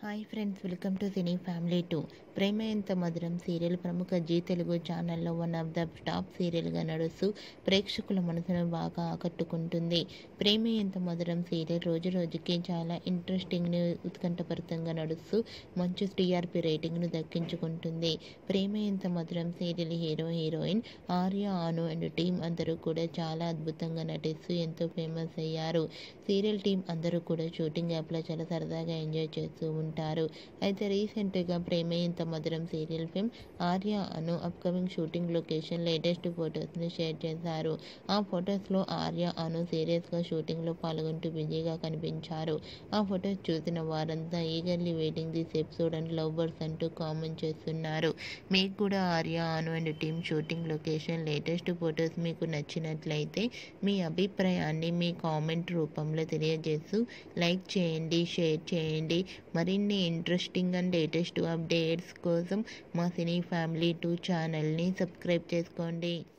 hi friends welcome to cine family to Prema Entha Madhuram serial ప్రముఖ G Telugu ఛానల్లో one of the top సీరియల్గా నడుస్తూ ప్రేక్షకుల మనసును బాగా ఆకట్టుకుంటుంది ప్రేమ ఎంత మధురం సీరియల్ రోజు రోజుకి చాలా ఇంట్రెస్టింగ్ని ఉత్కంఠభరితంగా నడుస్తూ మంచి టీఆర్పీ రేటింగ్ను దక్కించుకుంటుంది ప్రేమ Entha Madhuram serial hero heroine Arya ఆను అండ్ టీం అందరూ కూడా చాలా అద్భుతంగా నటిస్తూ ఎంతో ఫేమస్ అయ్యారు సీరియల్ టీం అందరూ కూడా షూటింగ్ యాప్లో చాలా సరదాగా ఎంజాయ్ చేస్తూ ఉంటారు అయితే రీసెంట్గా Prema Intha Madhuram serial film Arya Anu upcoming shooting location latest ఫొటోస్ని షేర్ చేశారు ఆ ఫొటోస్లో ఆర్య అను సీరియస్గా షూటింగ్లో పాల్గొంటూ బిజీగా కనిపించారు ఆ ఫొటోస్ చూసిన వారంతా eagerly waiting this episode and love birds అంటూ కామెంట్ చేస్తున్నారు మీకు కూడా Arya Anu and team shooting location latest photos మీకు నచ్చినట్లయితే మీ అభిప్రాయాన్ని మీ కామెంట్ రూపంలో తెలియజేస్తూ లైక్ చేయండి షేర్ చేయండి మరిన్ని ఇంట్రెస్టింగ్ అండ్ లేటెస్ట్ అప్డేట్స్ కోసం మా సినీ ఫ్యామిలీ టూ ఛానల్ని సబ్స్క్రైబ్ చేసుకోండి